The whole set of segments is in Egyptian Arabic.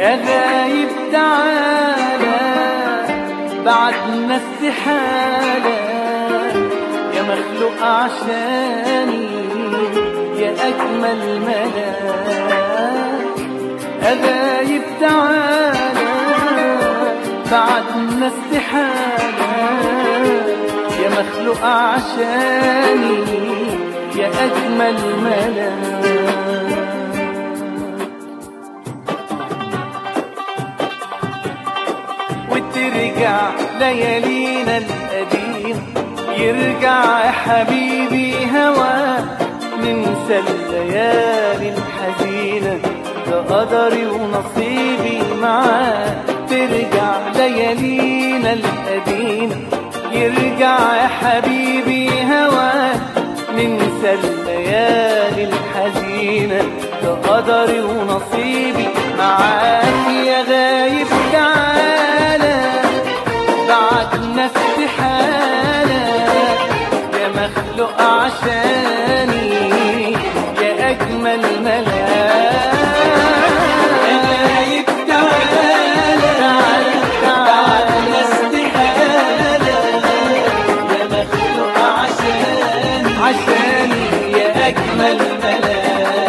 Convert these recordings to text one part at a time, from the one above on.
يا غايب تعالى بعدنا استحالة يا مخلوق عشاني يا أجمل ملاك يا غايب تعالى بعدنا استحالة يا مخلوق عشاني يا أجمل ملاك وترجع ليالينا القديم يرجع يا حبيبي هوا ننسى الليالي الحزينة ده قدري ونصيبي معاك ترجع ليالينا القديمة يرجع يا حبيبي هوا ننسى الليالي الحزينة ده قدري ونصيبي معاك يا غايب تعالى بعدنا استحالة يا مخلوق عشاني يا أجمل ملاك يا غايب تعالى بعدنا استحالة يا مخلوق عشاني عشاني يا أجمل ملاك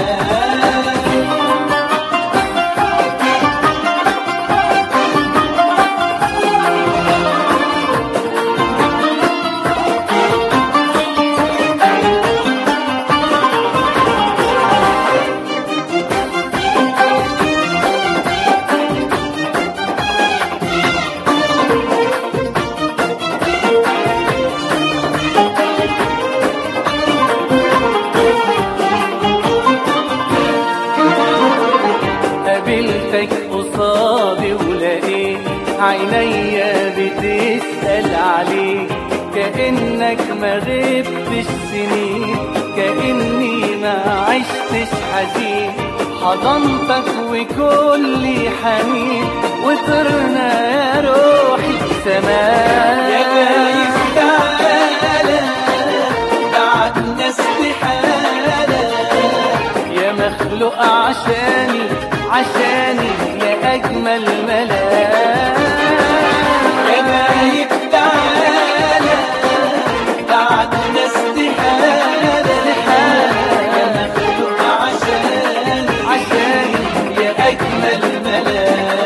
قابلتك قصادي ولقيت عينيا بتسأل عليك كأنك ما غبتش سنين كأني ما عشتش حزين حضنتك وكل حنين وطرنا يا روحي سماء يا غايب تعالى بعدنا استحالة يا مخلوق عشاني عشاني يا أجمل ملاك يا غايب تعالى بعدنا استحالة يا مخلوق عشاني عشاني يا أجمل ملاك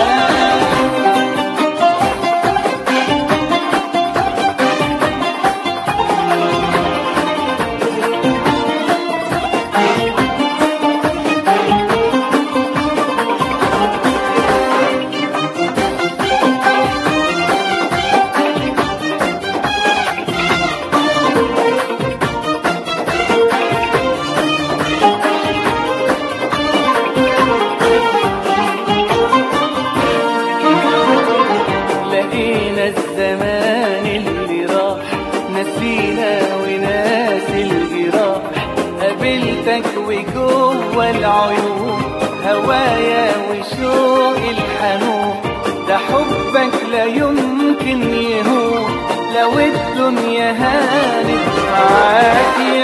لقينا الزمان اللي راح نسينا وناس الجراح قابلتك وجوه العيون هوايا وشوق الحنون ده حبك لا يمكن يهون لو الدنيا هانت معاك